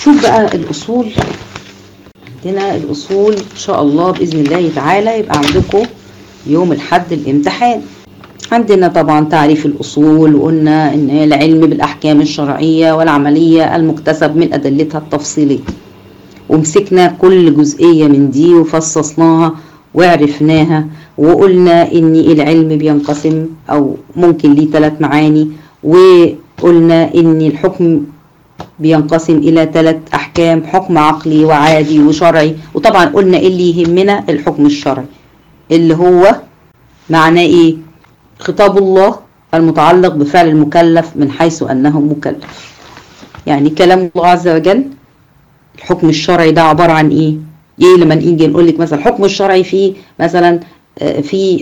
شوف بقى الأصول عندنا الأصول إن شاء الله بإذن الله تعالى يبقى عندكم يوم الحد الامتحان عندنا طبعا تعريف الأصول وقلنا إن العلم بالأحكام الشرعية والعملية المكتسب من أدلتها التفصيلية ومسكنا كل جزئية من دي وفصصناها وعرفناها وقلنا إن العلم بينقسم أو ممكن ليه ثلاث معاني وقلنا إن الحكم بينقسم إلى ثلاث أحكام حكم عقلي وعادي وشرعي وطبعا قلنا إيه اللي يهمنا الحكم الشرعي اللي هو معناه إيه خطاب الله المتعلق بفعل المكلف من حيث أنه مكلف يعني كلام الله عز وجل الحكم الشرعي ده عبارة عن إيه إيه لما نيجي نقول لك مثلا الحكم الشرعي في مثلا في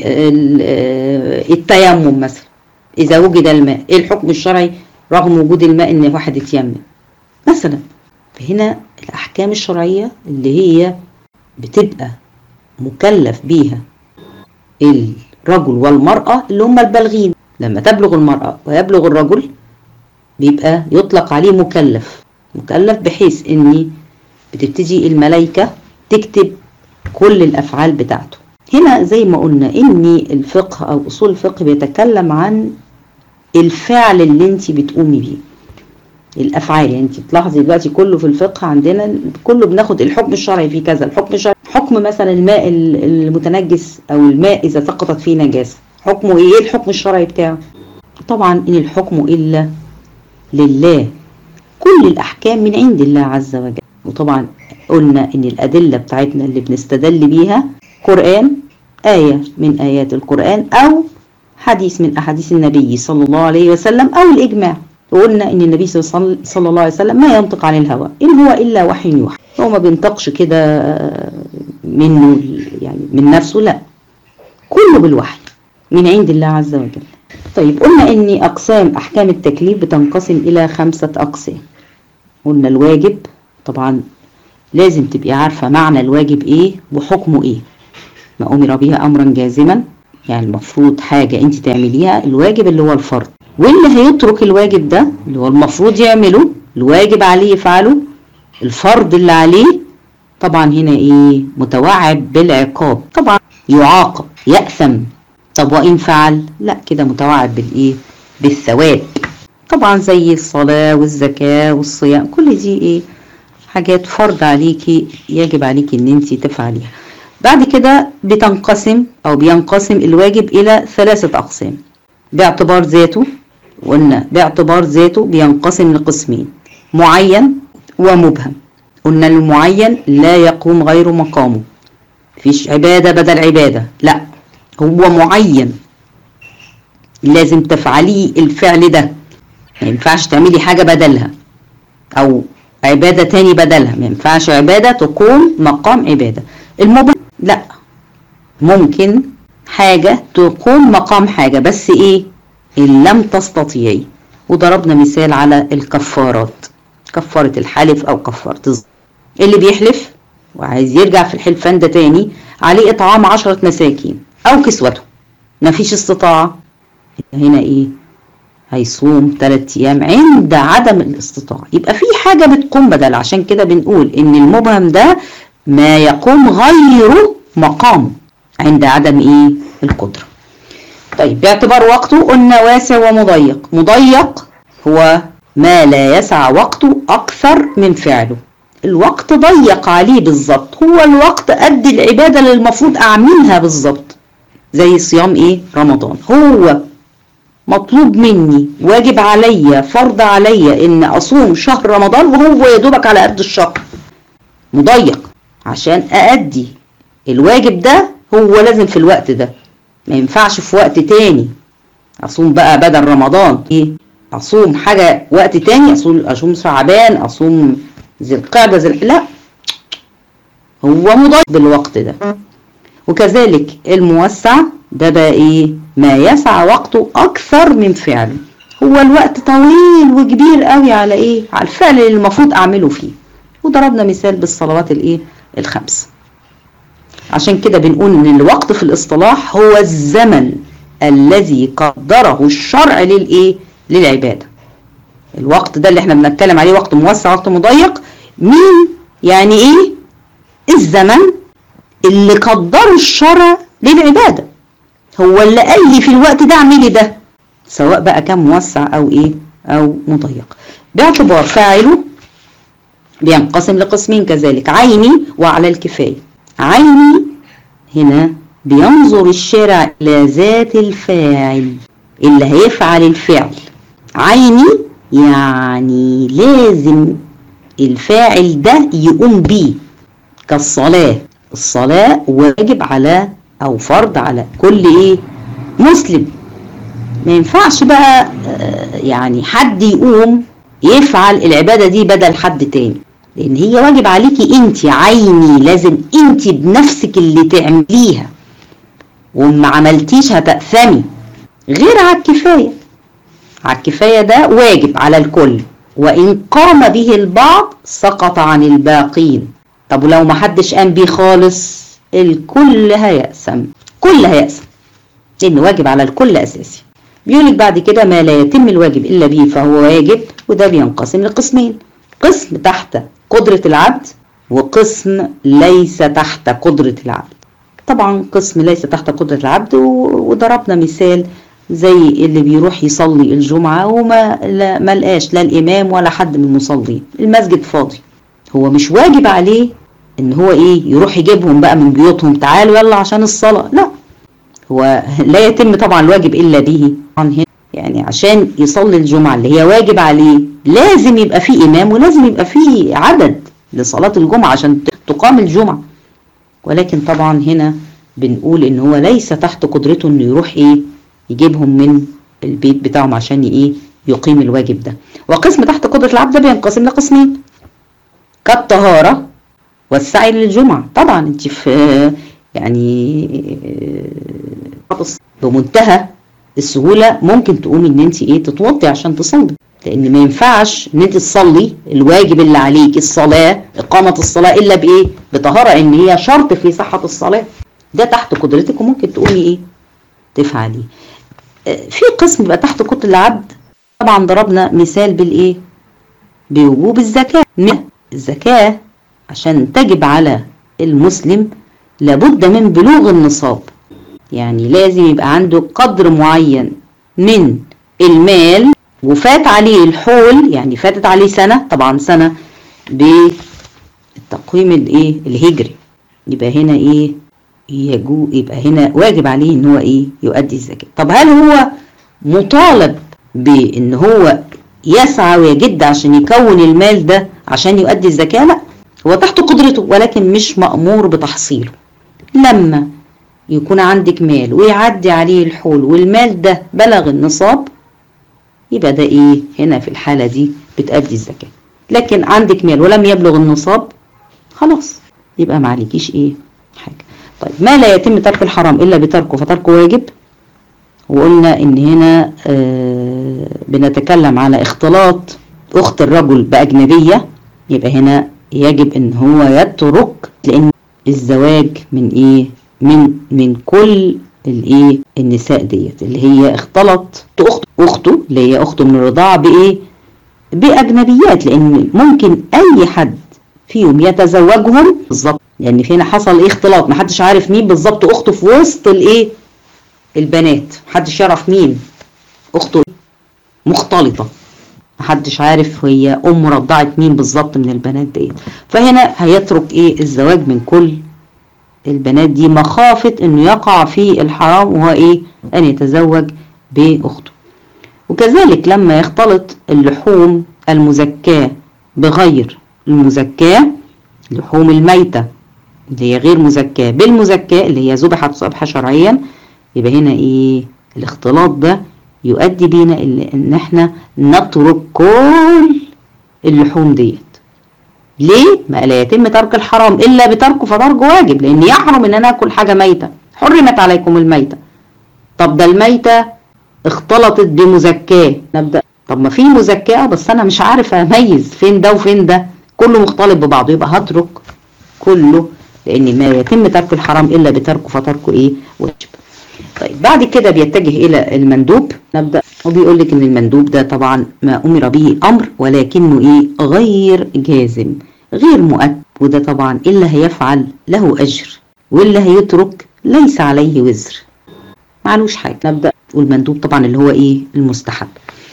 التيمم مثلا إذا وجد الماء إيه الحكم الشرعي رغم وجود الماء إن واحد يتيمم مثلا فهنا الأحكام الشرعية اللي هي بتبقى مكلف بيها الرجل والمرأة اللي هم البالغين لما تبلغ المرأة ويبلغ الرجل بيبقى يطلق عليه مكلف مكلف بحيث ان بتبتدي الملائكة تكتب كل الأفعال بتاعته هنا زي ما قلنا ان الفقه او اصول الفقه بيتكلم عن الفعل اللي انت بتقومي بيه الافعال يعني انت بتلاحظي دلوقتي كله في الفقه عندنا كله بناخد الحكم الشرعي في كذا الحكم الشرعي حكم مثلا الماء المتنجس او الماء اذا سقطت فيه نجاسه حكمه ايه الحكم الشرعي بتاعه طبعا ان الحكم الا لله كل الاحكام من عند الله عز وجل وطبعا قلنا ان الادله بتاعتنا اللي بنستدل بيها قران ايه من ايات القران او حديث من احاديث النبي صلى الله عليه وسلم او الاجماع وقلنا ان النبي صلى الله عليه وسلم ما ينطق عن الهوى ان هو الا وحي يوحى هو ما بينطقش كده منه يعني من نفسه لا كله بالوحي من عند الله عز وجل طيب قلنا ان اقسام احكام التكليف بتنقسم الى خمسة اقسام قلنا الواجب طبعا لازم تبقي عارفة معنى الواجب ايه وحكمه ايه ما امر بها امرا جازما يعني المفروض حاجة انت تعمليها الواجب اللي هو الفرض واللي هيترك الواجب ده اللي هو المفروض يعمله الواجب عليه يفعله الفرض اللي عليه طبعا هنا ايه متوعب بالعقاب طبعا يعاقب يأثم طب وإن فعل لا كده متوعب بالايه بالثواب طبعا زي الصلاة والزكاة والصيام كل دي ايه حاجات فرض عليكي يجب عليكي ان انت تفعليها بعد كده بتنقسم او بينقسم الواجب الى ثلاثة اقسام باعتبار ذاته قلنا باعتبار ذاته بينقسم لقسمين معين ومبهم قلنا المعين لا يقوم غير مقامه مفيش عبادة بدل عبادة لا هو معين لازم تفعليه الفعل ده ما ينفعش تعملي حاجة بدلها أو عبادة تاني بدلها ما ينفعش عبادة تقوم مقام عبادة المبهم لا ممكن حاجة تقوم مقام حاجة بس ايه إن لم تستطيعي وضربنا مثال على الكفارات كفارة الحلف أو كفارة الظهر اللي بيحلف وعايز يرجع في الحلفان ده تاني عليه إطعام عشرة مساكين أو كسوته مفيش استطاعة هنا إيه هيصوم ثلاث أيام عند عدم الاستطاعة يبقى في حاجة بتقوم بدل عشان كده بنقول إن المبهم ده ما يقوم غير مقامه عند عدم إيه القدرة طيب باعتبار وقته قلنا واسع ومضيق مضيق هو ما لا يسع وقته أكثر من فعله الوقت ضيق عليه بالظبط هو الوقت قد العبادة اللي المفروض أعملها بالظبط زي صيام إيه رمضان هو مطلوب مني واجب عليا فرض عليا ان اصوم شهر رمضان وهو يا دوبك على قد الشهر مضيق عشان اادي الواجب ده هو لازم في الوقت ده ما ينفعش في وقت تاني اصوم بقى بدل رمضان ايه اصوم حاجه وقت تاني اصوم اصوم شعبان اصوم ذي القعده ذي لا هو مضيق بالوقت ده وكذلك الموسع ده بقى ايه ما يسع وقته اكثر من فعله هو الوقت طويل وكبير قوي على ايه على الفعل اللي المفروض اعمله فيه وضربنا مثال بالصلوات الايه الخمس عشان كده بنقول ان الوقت في الاصطلاح هو الزمن الذي قدره الشرع للايه للعباده الوقت ده اللي احنا بنتكلم عليه وقت موسع وقت مضيق مين يعني ايه الزمن اللي قدره الشرع للعباده هو اللي قال لي في الوقت ده اعملي ده سواء بقى كان موسع او ايه او مضيق باعتبار فاعله بينقسم لقسمين كذلك عيني وعلى الكفايه عيني هنا بينظر الشارع إلى ذات الفاعل اللي هيفعل الفعل عيني يعني لازم الفاعل ده يقوم بيه كالصلاة الصلاة واجب على أو فرض على كل إيه مسلم ما ينفعش بقى يعني حد يقوم يفعل العبادة دي بدل حد تاني لأن هي واجب عليكي أنت عيني لازم أنت بنفسك اللي تعمليها وما عملتيش هتأثمي غير على الكفاية على الكفاية ده واجب على الكل وإن قام به البعض سقط عن الباقين طب ولو ما حدش قام بيه خالص الكل هيأسم كل هيأسم لأنه واجب على الكل أساسي بيقولك بعد كده ما لا يتم الواجب إلا به فهو واجب وده بينقسم لقسمين قسم تحت قدرة العبد وقسم ليس تحت قدرة العبد طبعا قسم ليس تحت قدرة العبد وضربنا مثال زي اللي بيروح يصلي الجمعة وما لا ما لقاش لا الإمام ولا حد من المصلين المسجد فاضي هو مش واجب عليه ان هو ايه يروح يجيبهم بقى من بيوتهم تعالوا يلا عشان الصلاة لا هو لا يتم طبعا الواجب الا به يعني عشان يصلي الجمعة اللي هي واجب عليه لازم يبقى فيه إمام ولازم يبقى فيه عدد لصلاة الجمعة عشان تقام الجمعة ولكن طبعا هنا بنقول ان هو ليس تحت قدرته انه يروح ايه يجيبهم من البيت بتاعهم عشان ايه يقيم الواجب ده وقسم تحت قدرة العبد ده بينقسم لقسمين كالطهارة والسعي للجمعة طبعا انت في يعني بمنتهى السهولة ممكن تقومي ان انت ايه تتوضي عشان تصلي لان ما ينفعش ان انت تصلي الواجب اللي عليك الصلاة اقامة الصلاة الا بايه بطهارة ان هي شرط في صحة الصلاة ده تحت قدرتك وممكن تقومي ايه تفعلي في قسم بقى تحت قدرة العبد طبعا ضربنا مثال بالايه بوجوب الزكاة الزكاة عشان تجب على المسلم لابد من بلوغ النصاب يعني لازم يبقى عنده قدر معين من المال وفات عليه الحول يعني فاتت عليه سنة طبعا سنة بالتقويم الايه الهجري يبقى هنا ايه يجو يبقى هنا واجب عليه ان هو ايه يؤدي الزكاة طب هل هو مطالب بان هو يسعى ويجد عشان يكون المال ده عشان يؤدي الزكاة لا هو تحت قدرته ولكن مش مأمور بتحصيله لما يكون عندك مال ويعدي عليه الحول والمال ده بلغ النصاب يبقى ده ايه هنا في الحالة دي بتأدي الزكاة لكن عندك مال ولم يبلغ النصاب خلاص يبقى ما عليكيش ايه حاجة طيب ما لا يتم ترك الحرام الا بتركه فتركه واجب وقلنا ان هنا آه بنتكلم على اختلاط اخت الرجل باجنبية يبقى هنا يجب ان هو يترك لان الزواج من ايه من من كل الايه النساء ديت اللي هي اختلط اخته اخته اللي هي اخته من الرضاعه بايه باجنبيات لان ممكن اي حد فيهم يتزوجهم بالظبط لان يعني هنا حصل ايه اختلاط محدش عارف مين بالظبط اخته في وسط الايه البنات محدش يعرف مين اخته مختلطه محدش عارف هي ام رضعت مين بالظبط من البنات ديت فهنا هيترك ايه الزواج من كل البنات دي مخافة انه يقع في الحرام وهو ايه ان يتزوج باخته وكذلك لما يختلط اللحوم المزكاة بغير المزكاة لحوم الميتة اللي هي غير مزكاة بالمزكاة اللي هي ذبحت ذبحة شرعيا يبقى هنا ايه الاختلاط ده يؤدي بينا ان احنا نترك كل اللحوم ديت ليه؟ ما لا يتم ترك الحرام الا بتركه فتركه واجب لان يحرم ان انا اكل حاجه ميته حرمت عليكم الميته طب ده الميته اختلطت بمزكاه نبدا طب ما في مزكاه بس انا مش عارف اميز فين ده وفين ده كله مختلط ببعضه يبقى هترك كله لان ما يتم ترك الحرام الا بتركه فتركه ايه واجب طيب بعد كده بيتجه الى المندوب نبدا وبيقول لك ان المندوب ده طبعا ما امر به امر ولكنه ايه غير جازم غير مؤكد وده طبعا اللي هيفعل له أجر واللي هيترك ليس عليه وزر معلوش حاجة نبدأ والمندوب طبعا اللي هو ايه المستحب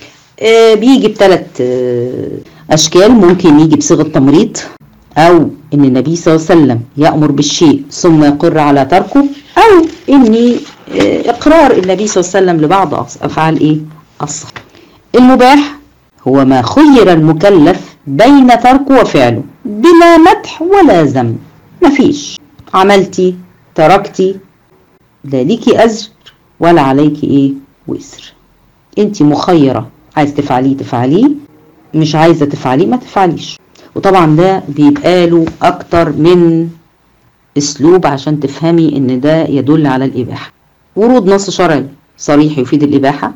آه بيجي بثلاث آه أشكال ممكن يجي بصيغة تمريض أو إن النبي صلى الله عليه وسلم يأمر بالشيء ثم يقر على تركه أو إن آه إقرار النبي صلى الله عليه وسلم لبعض أفعال إيه الصح المباح هو ما خير المكلف بين تركه وفعله بلا مدح ولا ذم مفيش عملتي تركتي لا ليكي أجر ولا عليكي إيه وزر انت مخيرة عايز تفعليه تفعليه مش عايزة تفعليه ما تفعليش وطبعا ده بيبقى له أكتر من أسلوب عشان تفهمي إن ده يدل على الإباحة ورود نص شرعي صريح يفيد الإباحة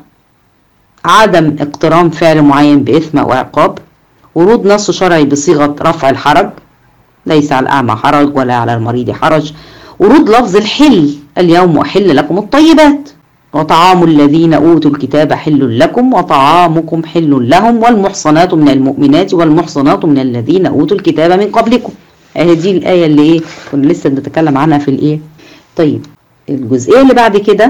عدم اقتران فعل معين بإثم أو عقاب ورود نص شرعي بصيغة رفع الحرج ليس على الأعمى حرج ولا على المريض حرج ورود لفظ الحل اليوم أحل لكم الطيبات وطعام الذين أوتوا الكتاب حل لكم وطعامكم حل لهم والمحصنات من المؤمنات والمحصنات من الذين أوتوا الكتاب من قبلكم اهي دي الآية اللي ايه كنا لسه بنتكلم عنها في الايه طيب الجزئية اللي بعد كده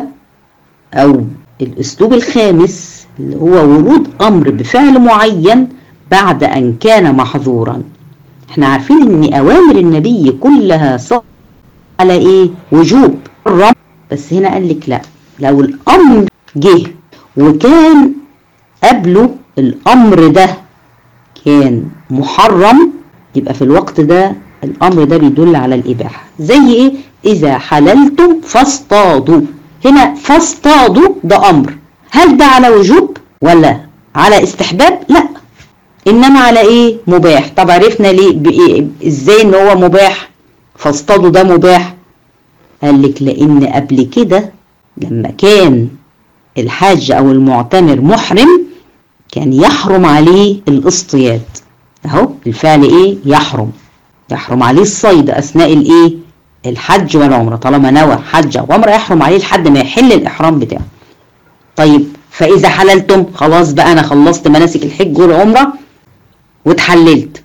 أو الأسلوب الخامس اللي هو ورود أمر بفعل معين بعد أن كان محظورا احنا عارفين ان أوامر النبي كلها صار على ايه وجوب الرب بس هنا قال لك لا لو الأمر جه وكان قبله الأمر ده كان محرم يبقى في الوقت ده الأمر ده بيدل على الإباحة زي إيه؟ إذا حللتم فاصطادوا هنا فاصطادوا ده أمر هل ده على وجوب ولا على استحباب؟ لا إنما على إيه؟ مباح طب عرفنا ليه بإيه؟ إزاي إن هو مباح فاصطادوا ده مباح قال لك لأن قبل كده لما كان الحاج او المعتمر محرم كان يحرم عليه الاصطياد اهو الفعل ايه يحرم يحرم عليه الصيد اثناء الايه الحج والعمره طالما نوى حج او عمره يحرم عليه لحد ما يحل الاحرام بتاعه طيب فاذا حللتم خلاص بقى انا خلصت مناسك الحج والعمره واتحللت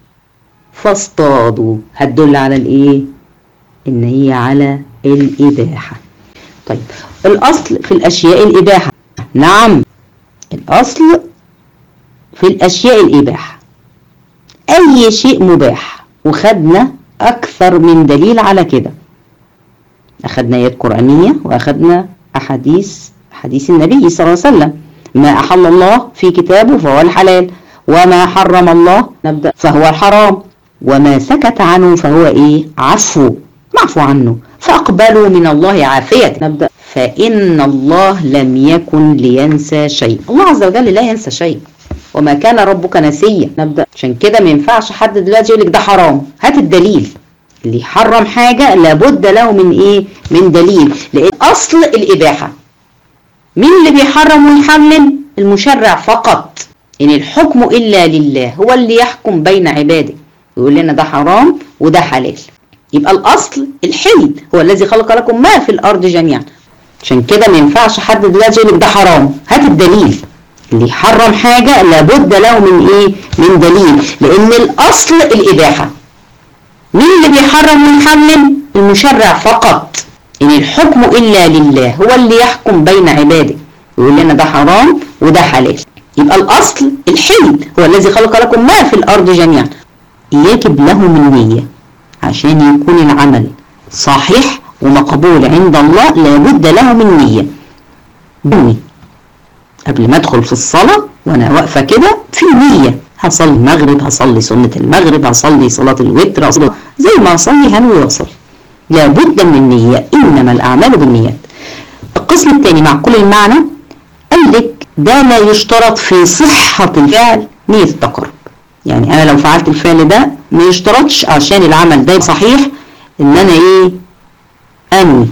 فاصطادوا هتدل على الايه ان هي على الاباحه طيب الأصل في الأشياء الإباحة نعم الأصل في الأشياء الإباحة أي شيء مباح وخدنا أكثر من دليل على كده أخدنا آيات قرآنية وأخدنا أحاديث حديث النبي صلى الله عليه وسلم ما أحل الله في كتابه فهو الحلال وما حرم الله نبدأ فهو الحرام وما سكت عنه فهو إيه عفو معفو عنه فأقبلوا من الله عافية نبدأ فإن الله لم يكن لينسى شيء الله عز وجل لا ينسى شيء وما كان ربك نسيا نبدأ عشان كده ما ينفعش حد دلوقتي يقول لك ده حرام هات الدليل اللي يحرم حاجة لابد له من ايه من دليل لان اصل الاباحة مين اللي بيحرم ويحلل المشرع فقط ان الحكم الا لله هو اللي يحكم بين عباده يقول لنا ده حرام وده حلال يبقى الاصل الحل هو الذي خلق لكم ما في الارض جميعا عشان كده ما ينفعش حد دلوقتي يقول لك ده حرام هات الدليل اللي يحرم حاجة لابد له من ايه من دليل لان الاصل الاباحة مين اللي بيحرم ويحلل المشرع فقط ان الحكم الا لله هو اللي يحكم بين عباده يقول لنا ده حرام وده حلال يبقى الاصل الحل هو الذي خلق لكم ما في الارض جميعا يجب له من نية عشان يكون العمل صحيح ومقبول عند الله لابد له من نية نوي قبل ما ادخل في الصلاة وانا واقفة كده في نية هصلي المغرب هصلي سنة المغرب هصلي صلاة الوتر هصلي زي ما اصلي هنوي واصلي لابد من النية انما الاعمال بالنيات القسم الثاني مع كل المعنى قال لك ده لا يشترط في صحة الفعل نية التقرب يعني انا لو فعلت الفعل ده ما يشترطش عشان العمل ده صحيح ان انا ايه انوي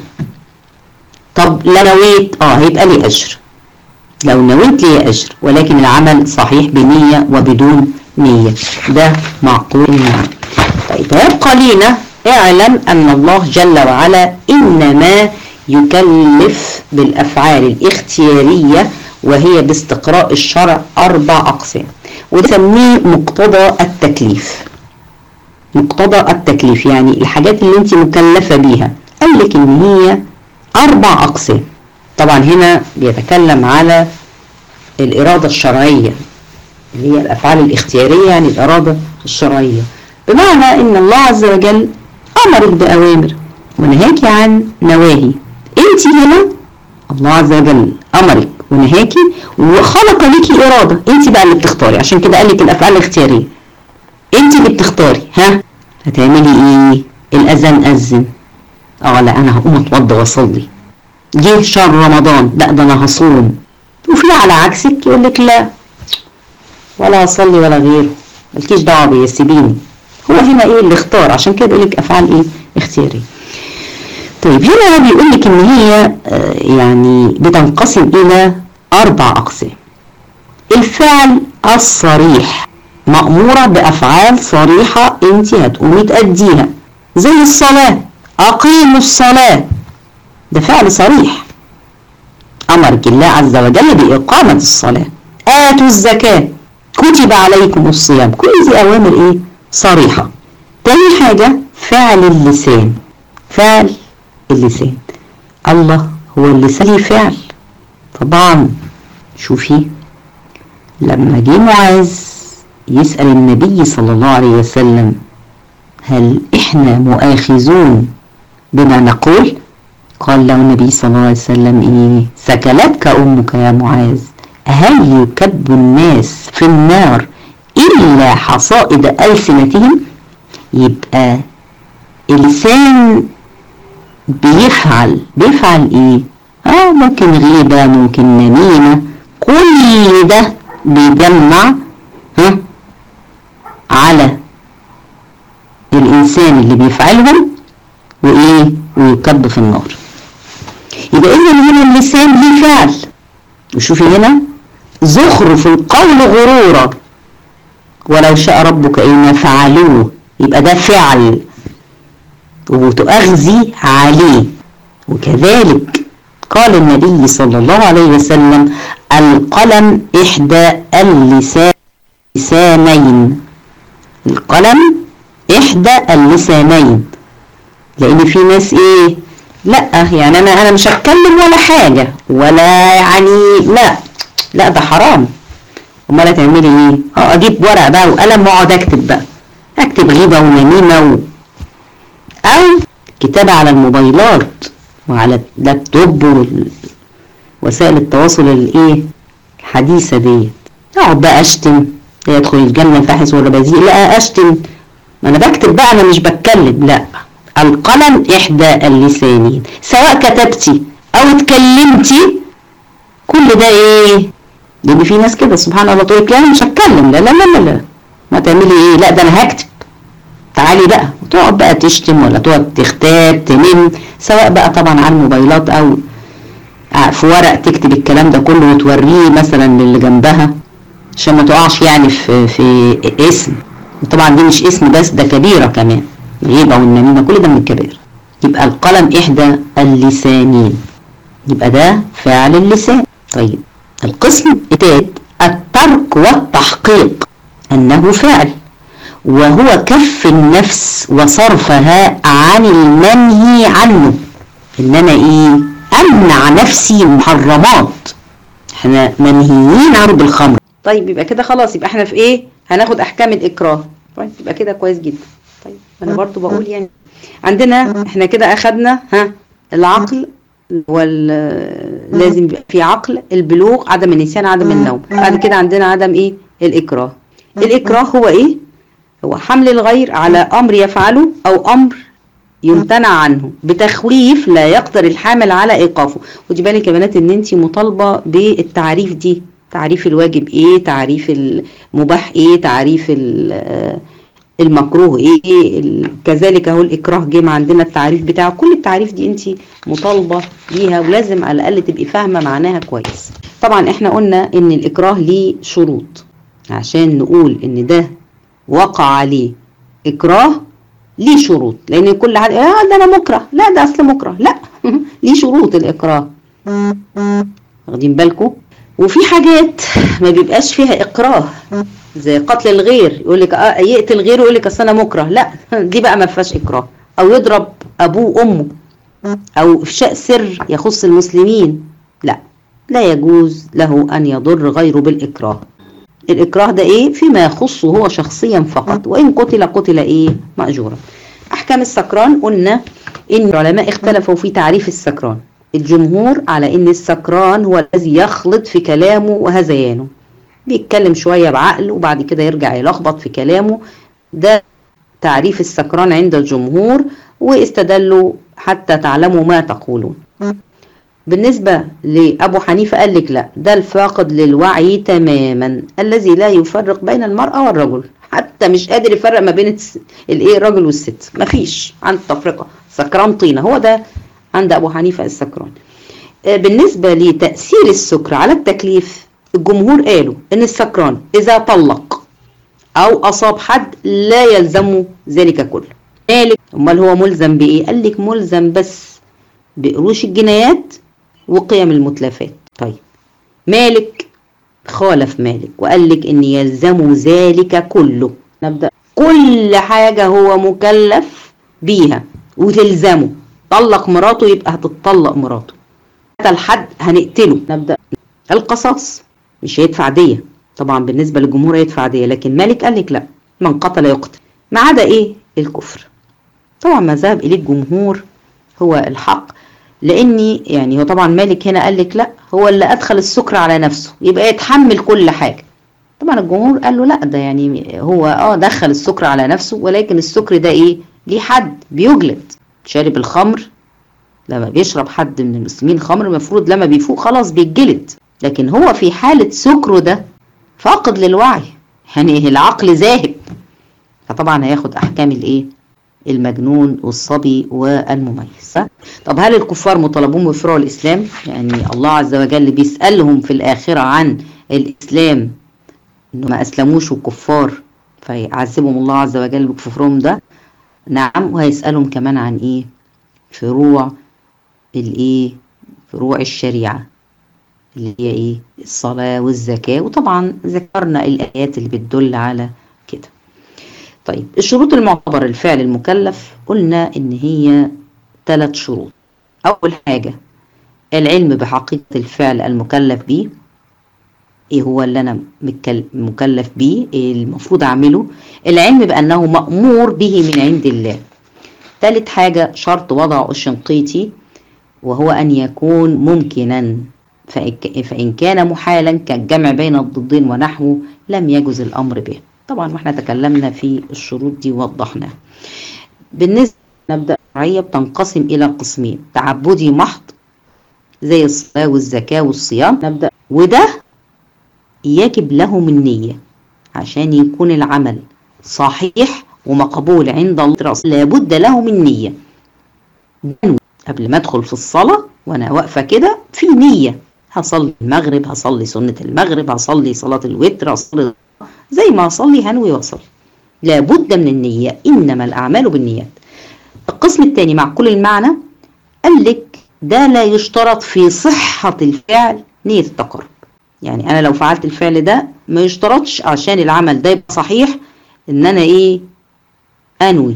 طب لا نويت اه هيبقى لي اجر لو نويت لي اجر ولكن العمل صحيح بنية وبدون نية ده معقول المعنى طيب ويبقى لينا اعلم ان الله جل وعلا انما يكلف بالافعال الاختيارية وهي باستقراء الشرع اربع اقسام وده سميه مقتضى التكليف مقتضى التكليف يعني الحاجات اللي انت مكلفة بيها قال لك ان هي اربع اقسام طبعا هنا بيتكلم على الارادة الشرعية اللي هي الافعال الاختيارية يعني الارادة الشرعية بمعنى ان الله عز وجل امرك باوامر ونهاكي عن نواهي انت هنا الله عز وجل امرك ونهاكي وخلق لك اراده انت بقى اللي بتختاري عشان كده قال لك الافعال الاختياريه انت اللي بتختاري ها هتعملي ايه الاذان اذن اه لا انا هقوم اتوضى واصلي جه شهر رمضان لا ده انا هصوم وفي على عكسك يقول لك لا ولا اصلي ولا غيره مالكيش دعوه بيا سيبيني هو هنا ايه اللي اختار عشان كده بيقول لك افعال ايه اختياريه طيب هنا بيقول لك ان هي يعني بتنقسم الى اربع اقسام الفعل الصريح مأمورة بأفعال صريحة انت هتقومي تأديها زي الصلاة أقيموا الصلاة ده فعل صريح أمرك الله عز وجل بإقامة الصلاة آتوا الزكاة كتب عليكم الصيام كل دي أوامر إيه صريحة تاني حاجة فعل اللسان فعل اللسان الله هو اللسان ليه فعل طبعا شوفي لما جه معاذ يسأل النبي صلى الله عليه وسلم هل احنا مؤاخذون بما نقول قال له النبي صلى الله عليه وسلم ايه سكلتك امك يا معاذ هل يكب الناس في النار الا حصائد السنتهم يبقى اللسان بيفعل بيفعل ايه اه ممكن غيبة ممكن نميمة كل ده بيجمع ها على الانسان اللي بيفعلهم وايه ويكب في النار يبقى اذا هنا اللسان ليه فعل وشوفي هنا زخرف القول غرورا ولو شاء ربك اين فعلوه يبقى ده فعل وتؤخذي عليه وكذلك قال النبي صلى الله عليه وسلم القلم إحدى اللسانين القلم إحدى اللسانين لأن في ناس إيه لا يعني أنا أنا مش هتكلم ولا حاجة ولا يعني لا لا ده حرام امال هتعملي ايه اه اجيب ورق بقى وقلم واقعد اكتب بقى اكتب غيبه ونميمه و... او كتابه على الموبايلات وعلى اللابتوب وسائل التواصل الايه الحديثه ديت اقعد بقى اشتم يدخل الجنه فاحش ولا بذيء لا اشتم ما انا بكتب بقى انا مش بتكلم لا القلم احدى اللسانين سواء كتبتي او اتكلمتي كل ده ايه لان في ناس كده سبحان الله تقول لك لا انا مش هتكلم لا لا لا لا لا ما تعملي ايه لا ده انا هكتب تعالي بقى وتقعد بقى تشتم ولا تقعد تختاب تنم سواء بقى طبعا على الموبايلات او في ورق تكتب الكلام ده كله وتوريه مثلا للي جنبها عشان ما تقعش يعني في في اسم طبعا دي مش اسم بس ده كبيره كمان الغيبه والنميمه كل ده من الكبائر يبقى القلم احدى اللسانين يبقى ده فعل اللسان طيب القسم الثالث الترك والتحقيق انه فعل وهو كف النفس وصرفها عن المنهي عنه ان انا ايه امنع نفسي محرمات احنا منهيين عن بالخمر طيب يبقى كده خلاص يبقى احنا في ايه هناخد احكام الاكراه طيب يبقى كده كويس جدا طيب انا برضو بقول يعني عندنا احنا كده اخدنا ها العقل وال لازم يبقى في عقل البلوغ عدم النسيان عدم النوم بعد كده عندنا عدم ايه الاكراه الاكراه هو ايه هو حمل الغير على امر يفعله او امر يمتنع عنه بتخويف لا يقدر الحامل على ايقافه ودي بالك يا بنات ان انت مطالبه بالتعريف دي تعريف الواجب ايه تعريف المباح ايه تعريف المكروه ايه كذلك اهو الاكراه جه عندنا التعريف بتاعه كل التعريف دي انت مطالبه بيها ولازم على الاقل تبقي فاهمه معناها كويس طبعا احنا قلنا ان الاكراه ليه شروط عشان نقول ان ده وقع عليه اكراه ليه شروط لان كل حد اه ده انا مكره لا ده اصل مكره لا ليه شروط الاكراه واخدين بالكم وفي حاجات ما بيبقاش فيها اكراه زي قتل الغير يقول لك اه يقتل غيره يقول لك اصل انا مكره لا دي بقى ما فيهاش اكراه او يضرب ابوه وامه او افشاء سر يخص المسلمين لا لا يجوز له ان يضر غيره بالاكراه الاكراه ده ايه فيما يخصه هو شخصيا فقط وان قتل قتل ايه ماجورا احكام السكران قلنا ان العلماء اختلفوا في تعريف السكران الجمهور على ان السكران هو الذي يخلط في كلامه وهذيانه بيتكلم شوية بعقله وبعد كده يرجع يلخبط في كلامه ده تعريف السكران عند الجمهور واستدلوا حتى تعلموا ما تقولون بالنسبة لأبو حنيفة قال لك لا ده الفاقد للوعي تماما الذي لا يفرق بين المرأة والرجل حتى مش قادر يفرق ما بين الايه الراجل والست مفيش عند التفرقة سكران طينة هو ده عند أبو حنيفة السكران بالنسبة لتأثير السكر على التكليف الجمهور قالوا ان السكران اذا طلق او اصاب حد لا يلزمه ذلك كله مالك امال هو ملزم بايه قال لك ملزم بس بقروش الجنايات وقيم المتلفات طيب مالك خالف مالك وقال لك ان يلزم ذلك كله نبدا كل حاجه هو مكلف بيها وتلزمه طلق مراته يبقى هتطلق مراته قتل حد هنقتله نبدا القصاص مش هيدفع دية طبعا بالنسبة للجمهور هيدفع دية لكن مالك قال لك لا من قتل يقتل ما عدا ايه الكفر طبعا ما ذهب اليه الجمهور هو الحق لاني يعني هو طبعا مالك هنا قال لك لا هو اللي ادخل السكر على نفسه يبقى يتحمل كل حاجة طبعا الجمهور قال له لا ده يعني هو اه دخل السكر على نفسه ولكن السكر ده ايه ليه حد بيجلد شارب الخمر لما بيشرب حد من المسلمين خمر المفروض لما بيفوق خلاص بيتجلد لكن هو في حالة سكره ده فاقد للوعي يعني العقل ذاهب فطبعا هياخد احكام الايه المجنون والصبي والمميز طب هل الكفار مطالبون بفروع الاسلام يعني الله عز وجل بيسالهم في الاخره عن الاسلام انه ما اسلموش وكفار فيعذبهم الله عز وجل بكفرهم ده نعم وهيسالهم كمان عن ايه فروع الايه فروع الشريعه اللي هي ايه الصلاة والزكاة وطبعا ذكرنا الآيات اللي بتدل على كده طيب الشروط المعتبرة للفعل المكلف قلنا ان هي ثلاث شروط اول حاجة العلم بحقيقة الفعل المكلف به ايه هو اللي انا مكلف بيه إيه المفروض اعمله العلم بانه مأمور به من عند الله ثالث حاجة شرط وضع الشنقيطي وهو ان يكون ممكنا فإن كان محالا كالجمع بين الضدين ونحوه لم يجز الأمر به طبعا واحنا تكلمنا في الشروط دي ووضحناها بالنسبة نبدأ الشرعية بتنقسم إلى قسمين تعبدي محض زي الصلاة والزكاة والصيام نبدأ وده يجب لهم النية عشان يكون العمل صحيح ومقبول عند الله لابد له من نية قبل ما ادخل في الصلاة وانا واقفة كده في نية هصلي المغرب هصلي سنة المغرب هصلي صلاة الوتر هصلي زي ما هصلي هنوي واصلي لابد من النية إنما الأعمال بالنيات القسم الثاني مع كل المعنى قال لك ده لا يشترط في صحة الفعل نية التقرب يعني أنا لو فعلت الفعل ده ما يشترطش عشان العمل ده يبقى صحيح إن أنا إيه أنوي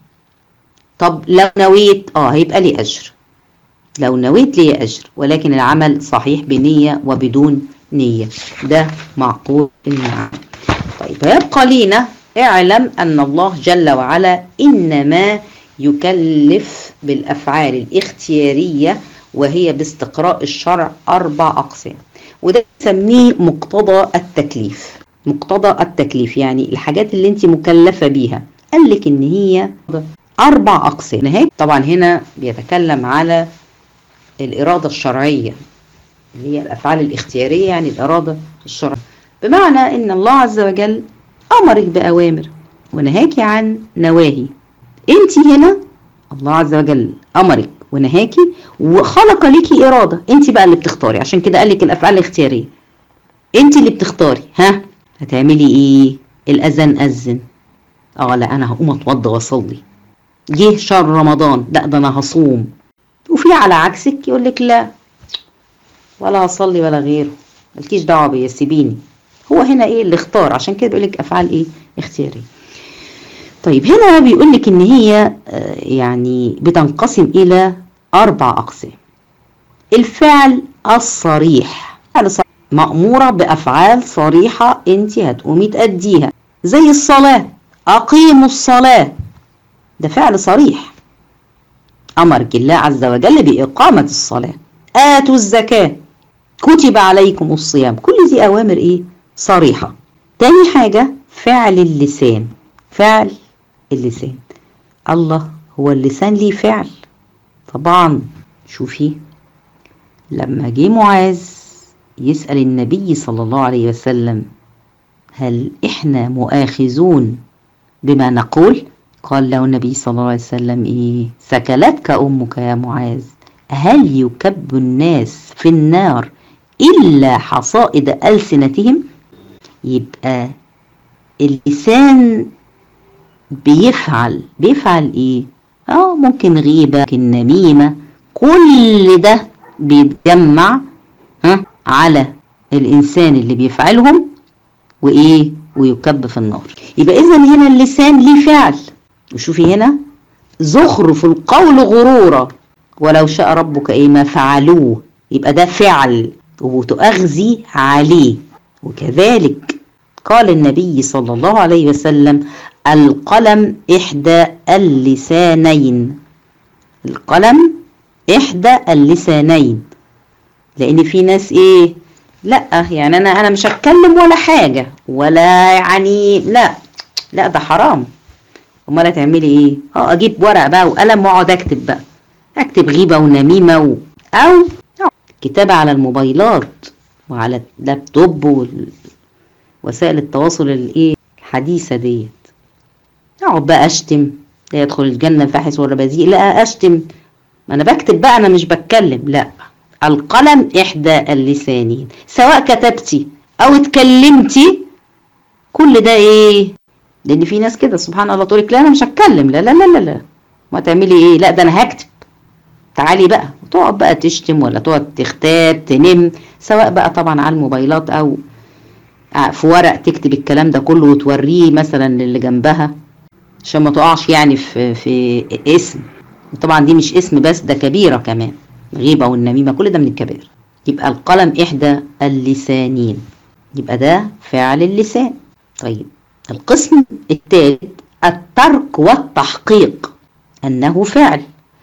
طب لو نويت اه هيبقى لي أجر لو نويت لي أجر ولكن العمل صحيح بنية وبدون نية ده معقول المعنى طيب يبقى لينا اعلم أن الله جل وعلا إنما يكلف بالأفعال الاختيارية وهي باستقراء الشرع أربع أقسام وده نسميه مقتضى التكليف مقتضى التكليف يعني الحاجات اللي انت مكلفة بيها قال لك ان هي أربع أقسام نهاية طبعا هنا بيتكلم على الإرادة الشرعية اللي هي الأفعال الاختيارية يعني الإرادة الشرعية بمعنى إن الله عز وجل أمرك بأوامر ونهاكي عن نواهي أنت هنا الله عز وجل أمرك ونهاكي وخلق ليكي إرادة أنت بقى اللي بتختاري عشان كده قال لك الأفعال الاختيارية أنت اللي بتختاري ها هتعملي إيه الأذان أذن اه لا انا هقوم اتوضى واصلي جه شهر رمضان لا ده انا هصوم وفي على عكسك يقول لك لا ولا هصلي ولا غيره مالكيش دعوه بيا سيبيني هو هنا ايه اللي اختار عشان كده بيقول لك افعال ايه اختياريه طيب هنا بيقول لك ان هي آه، يعني بتنقسم الى اربع اقسام الفعل الصريح فعل صريح مأمورة بأفعال صريحة انت هتقومي تأديها زي الصلاة أقيموا الصلاة ده فعل صريح أمرك الله عز وجل بإقامة الصلاة آتوا الزكاة كتب عليكم الصيام كل دي أوامر إيه صريحة تاني حاجة فعل اللسان فعل اللسان الله هو اللسان ليه فعل طبعا شوفي لما جه معاذ يسأل النبي صلى الله عليه وسلم هل إحنا مؤاخذون بما نقول قال له النبي صلى الله عليه وسلم إيه سكلتك أمك يا معاذ هل يكب الناس في النار إلا حصائد ألسنتهم يبقى اللسان بيفعل بيفعل ايه اه ممكن غيبة ممكن نميمة كل ده بيتجمع ها على الانسان اللي بيفعلهم وايه ويكب في النار يبقى اذا هنا اللسان ليه فعل وشوفي هنا زخرف القول غرورا ولو شاء ربك ايه ما فعلوه يبقى ده فعل وتؤخذي عليه وكذلك قال النبي صلى الله عليه وسلم القلم إحدى اللسانين القلم إحدى اللسانين لأن في ناس إيه لا يعني أنا أنا مش هتكلم ولا حاجة ولا يعني لا لا ده حرام أمال هتعملي إيه؟ أه أجيب ورق بقى وقلم وأقعد أكتب بقى أكتب غيبة ونميمة و... أو كتابة على الموبايلات وعلى اللابتوب ووسائل التواصل الايه الحديثة ديت اقعد بقى اشتم لا يدخل الجنة فاحش ولا بذيء لا اشتم ما انا بكتب بقى انا مش بتكلم لا القلم احدى اللسانين سواء كتبتي او اتكلمتي كل ده ايه لان في ناس كده سبحان الله تقول لك لا انا مش هتكلم لا لا لا لا لا ما تعملي ايه لا ده انا هكتب تعالي بقى وتقعد بقى تشتم ولا تقعد تختاب تنم سواء بقى طبعا على الموبايلات او في ورق تكتب الكلام ده كله وتوريه مثلا للي جنبها عشان ما تقعش يعني في في اسم وطبعا دي مش اسم بس ده كبيره كمان الغيبه والنميمه كل ده من الكبائر يبقى القلم احدى اللسانين يبقى ده فعل اللسان طيب القسم الثالث الترك والتحقيق انه فعل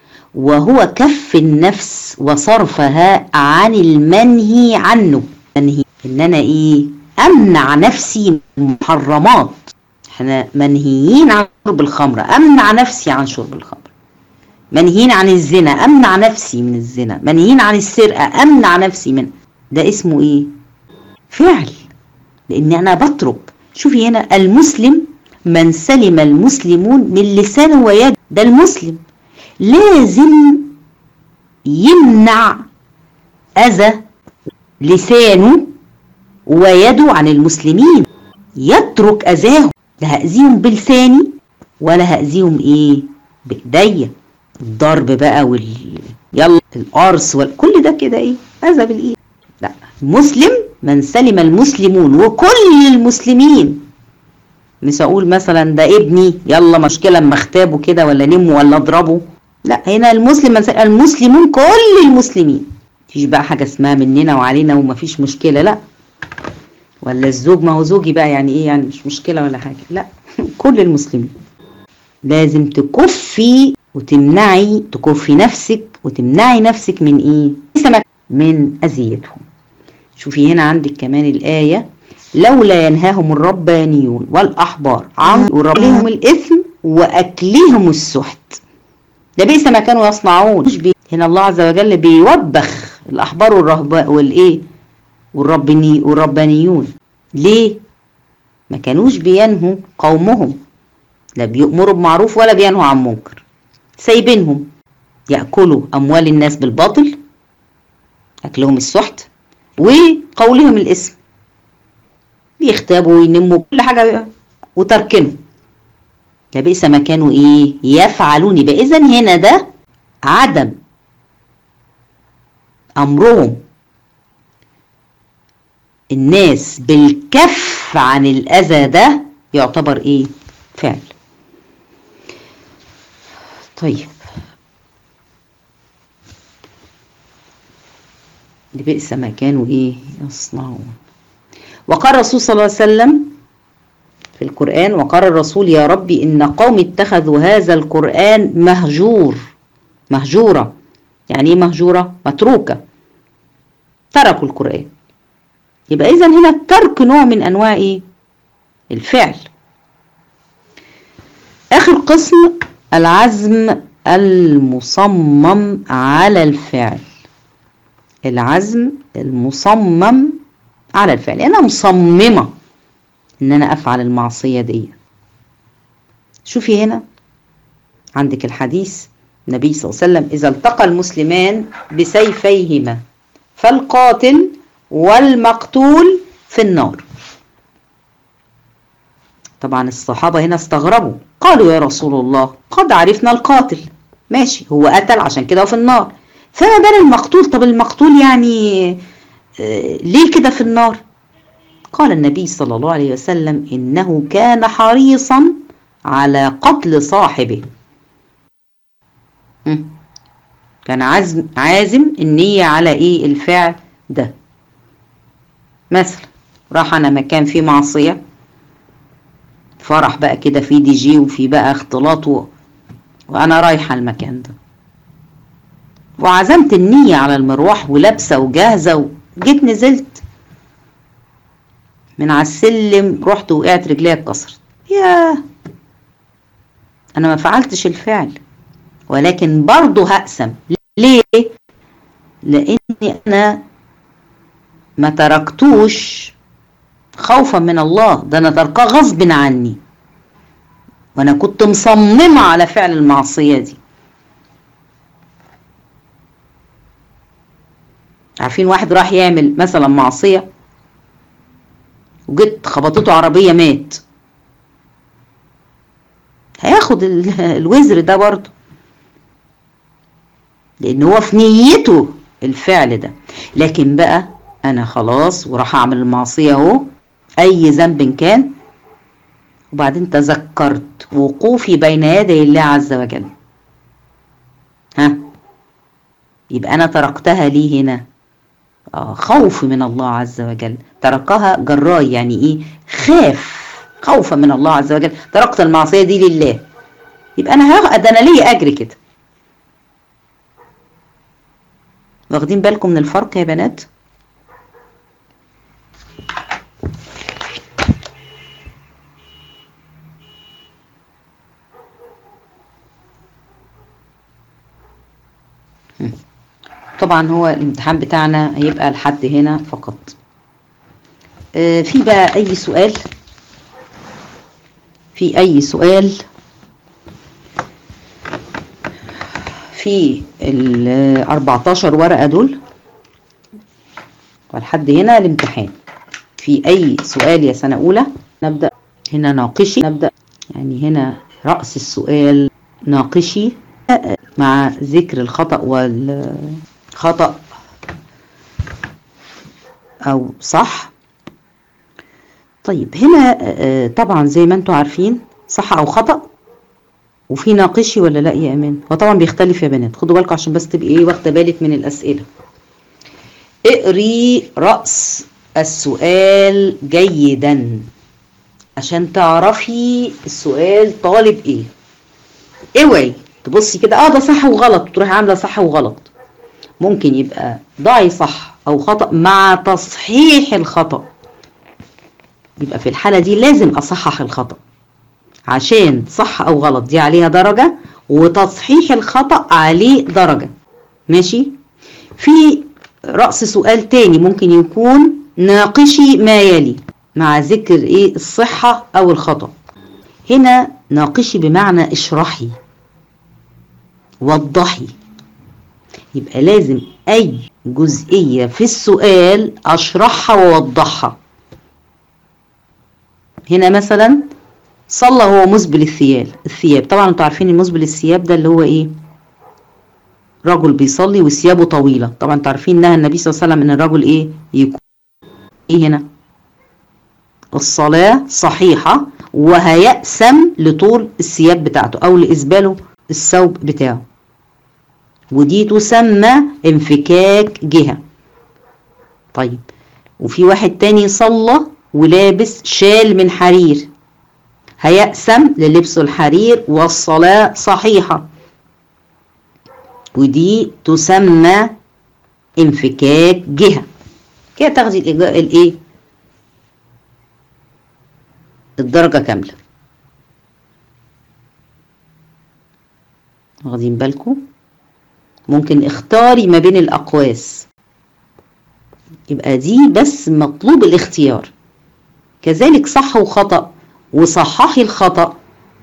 وهو كف النفس وصرفها عن المنهي عنه منهي ان انا ايه امنع نفسي من المحرمات احنا منهيين عن شرب الخمر امنع نفسي عن شرب الخمر منهيين عن الزنا امنع نفسي من الزنا منهيين عن السرقه امنع نفسي من ده اسمه ايه فعل لان انا بترك شوفي هنا المسلم من سلم المسلمون من لسانه ويده ده المسلم لازم يمنع اذى لسانه ويده عن المسلمين يترك اذاهم لا هاذيهم بلساني ولا هاذيهم ايه بايديا الضرب بقى وال يلا القرص وال... كل ده كده ايه اذى بالايد لا المسلم من سلم المسلمون وكل المسلمين مش اقول مثلا ده ابني يلا مشكله اما اختابه كده ولا نمه ولا اضربه لا هنا المسلم من سلم المسلمون كل المسلمين مفيش بقى حاجه اسمها مننا وعلينا ومفيش مشكله لا ولا الزوج ما هو زوجي بقى يعني ايه يعني مش مشكله ولا حاجه لا كل المسلمين لازم تكفي وتمنعي تكفي نفسك وتمنعي نفسك من ايه من اذيتهم شوفي هنا عندك كمان الايه لولا ينهاهم الربانيون والاحبار عن وربهم الاثم واكلهم السحت ده بئس ما كانوا يصنعون هنا الله عز وجل بيوبخ الاحبار والرهباء والايه والربني والربانيون ليه ما كانوش بينهوا قومهم لا بيأمروا بمعروف ولا بينهوا عن منكر سايبينهم يأكلوا أموال الناس بالباطل أكلهم السحت وقولهم الاسم بيختابوا وينموا كل حاجة وتركنهم لبئس ما كانوا ايه يفعلون يبقى اذا هنا ده عدم امرهم الناس الكف عن الأذى ده يعتبر إيه فعل طيب لبئس ما كانوا إيه يصنعون وقال الرسول صلى الله عليه وسلم في القرآن وقال الرسول يا ربي إن قوم اتخذوا هذا القرآن مهجور مهجورة يعني ايه مهجورة متروكة تركوا القرآن يبقى إذا هنا الترك نوع من أنواع إيه الفعل آخر قسم العزم المصمم على الفعل العزم المصمم على الفعل أنا مصممة إن أنا أفعل المعصية دي شوفي هنا عندك الحديث النبي صلى الله عليه وسلم إذا التقى المسلمان بسيفيهما فالقاتل والمقتول في النار طبعا الصحابة هنا استغربوا قالوا يا رسول الله قد عرفنا القاتل ماشي هو قتل عشان كده في النار فما بال المقتول طب المقتول يعني آه ليه كده في النار قال النبي صلى الله عليه وسلم إنه كان حريصا على قتل صاحبه كان عزم عازم النية على ايه الفعل ده مثلا راح انا مكان فيه معصية فرح بقى كده في دي جي وفي بقى اختلاط و... وانا رايحة المكان ده وعزمت النية على المروح ولابسة وجاهزة وجيت نزلت من على السلم رحت وقعت رجليا اتكسرت ياه انا ما فعلتش الفعل ولكن برضه هقسم ليه لاني انا ما تركتوش خوفا من الله ده انا تركاه غصب عني وانا كنت مصممة على فعل المعصية دي عارفين واحد راح يعمل مثلا معصية وجيت خبطته عربية مات هياخد الوزر ده برضه لان هو في نيته الفعل ده لكن بقى انا خلاص وراح اعمل المعصيه اهو اي ذنب كان وبعدين تذكرت وقوفي بين يدي الله عز وجل ها يبقى انا تركتها ليه هنا آه خوف من الله عز وجل تركها جراي يعني ايه خاف خوفا من الله عز وجل تركت المعصيه دي لله يبقى انا ها ده انا ليه اجر كده واخدين بالكم من الفرق يا بنات طبعا هو الامتحان بتاعنا هيبقى لحد هنا فقط آه في بقى اي سؤال في اي سؤال في ال 14 ورقة دول ولحد هنا الامتحان في أي سؤال يا سنة أولى نبدأ هنا ناقشي نبدأ يعني هنا رأس السؤال ناقشي مع ذكر الخطأ والخطأ أو صح طيب هنا طبعا زي ما انتم عارفين صح أو خطأ وفي ناقشي ولا لا يا امان هو طبعا بيختلف يا بنات خدوا بالكم عشان بس تبقي ايه واخده بالك من الاسئله اقري راس السؤال جيدا عشان تعرفي السؤال طالب ايه اوعي تبصي كده اه ده صح وغلط تروحي عامله صح وغلط ممكن يبقى ضعي صح او خطا مع تصحيح الخطا يبقى في الحاله دي لازم اصحح الخطا عشان صح او غلط دي عليها درجة وتصحيح الخطأ عليه درجة ماشي في رأس سؤال تاني ممكن يكون ناقشي ما يلي مع ذكر ايه الصحة او الخطأ هنا ناقشي بمعنى اشرحي وضحي يبقى لازم اي جزئية في السؤال اشرحها واوضحها هنا مثلا صلى هو مسبل الثياب الثياب طبعا انتوا عارفين المسبل الثياب ده اللي هو ايه رجل بيصلي وثيابه طويله طبعا انتوا عارفين نهى النبي صلى الله عليه وسلم ان الرجل ايه يكون ايه هنا الصلاة صحيحة وهيأسم لطول الثياب بتاعته أو لإسباله الثوب بتاعه ودي تسمى انفكاك جهة طيب وفي واحد تاني صلى ولابس شال من حرير هيأسم للبس الحرير والصلاة صحيحة ودي تسمى انفكاك جهة كده تاخدي الايه الدرجة كاملة واخدين بالكم ممكن اختاري ما بين الأقواس يبقى دي بس مطلوب الاختيار كذلك صح وخطأ وصححي الخطأ